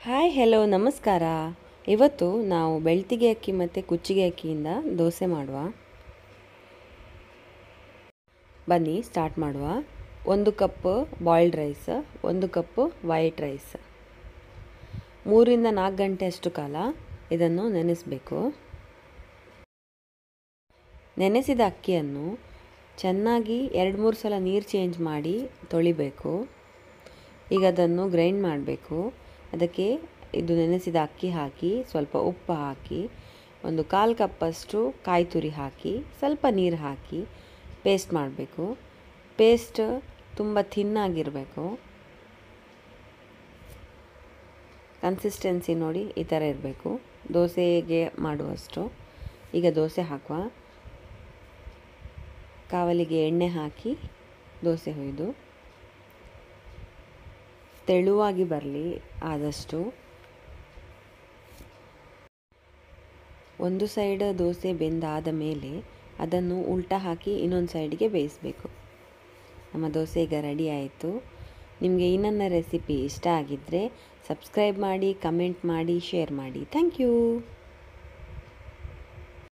hi hello ನಮಸ್ಕಾರ ಇವತ್ತು ನಾವು ಬೆಳ್ತಿಗೆ ಅಕ್ಕಿ ಮತ್ತು ಕುಚ್ಚಿಗೆ ಅಕ್ಕಿಯಿಂದ ದೋಸೆ ಮಾಡುವ ಬನ್ನಿ ಸ್ಟಾರ್ಟ್ ಮಾಡುವ ಒಂದು ಕಪ್ ಬಾಯ್ಲ್ಡ್ ರೈಸ್ ಒಂದು ಕಪ್ಪು ವೈಟ್ ರೈಸ್ ಮೂರಿಂದ ನಾಲ್ಕು ಗಂಟೆ ಅಷ್ಟು ಕಾಲ ಇದನ್ನು ನೆನೆಸಬೇಕು ನೆನೆಸಿದ ಅಕ್ಕಿಯನ್ನು ಚೆನ್ನಾಗಿ ಎರಡು ಮೂರು ಸಲ ನೀರು ಚೇಂಜ್ ಮಾಡಿ ತೊಳಿಬೇಕು ಈಗ ಅದನ್ನು ಗ್ರೈಂಡ್ ಮಾಡಬೇಕು ಅದಕ್ಕೆ ಇದು ನೆನೆಸಿದ ಅಕ್ಕಿ ಹಾಕಿ ಸ್ವಲ್ಪ ಉಪ್ಪು ಹಾಕಿ ಒಂದು ಕಾಲು ಕಪ್ಪಷ್ಟು ಕಾಯಿ ತುರಿ ಹಾಕಿ ಸ್ವಲ್ಪ ನೀರು ಹಾಕಿ ಪೇಸ್ಟ್ ಮಾಡಬೇಕು ಪೇಸ್ಟ್ ತುಂಬ ಥಿನ್ನಾಗಿರಬೇಕು ಕನ್ಸಿಸ್ಟೆನ್ಸಿ ನೋಡಿ ಈ ಥರ ಇರಬೇಕು ದೋಸೆಗೆ ಮಾಡುವಷ್ಟು ಈಗ ದೋಸೆ ಹಾಕುವ ಕಾವಲಿಗೆ ಎಣ್ಣೆ ಹಾಕಿ ದೋಸೆ ಹೊಯ್ದು ತೆಳುವಾಗಿ ಬರಲಿ ಆದಷ್ಟು ಒಂದು ಸೈಡ್ ದೋಸೆ ಬೆಂದಾದ ಮೇಲೆ ಅದನ್ನು ಉಲ್ಟಾ ಹಾಕಿ ಇನ್ನೊಂದು ಸೈಡ್ಗೆ ಬೇಯಿಸಬೇಕು ನಮ್ಮ ದೋಸೆ ಈಗ ರೆಡಿ ಆಯಿತು ನಿಮಗೆ ಈ ನನ್ನ ರೆಸಿಪಿ ಇಷ್ಟ ಆಗಿದ್ದರೆ ಸಬ್ಸ್ಕ್ರೈಬ್ ಮಾಡಿ ಕಮೆಂಟ್ ಮಾಡಿ ಶೇರ್ ಮಾಡಿ ಥ್ಯಾಂಕ್ ಯು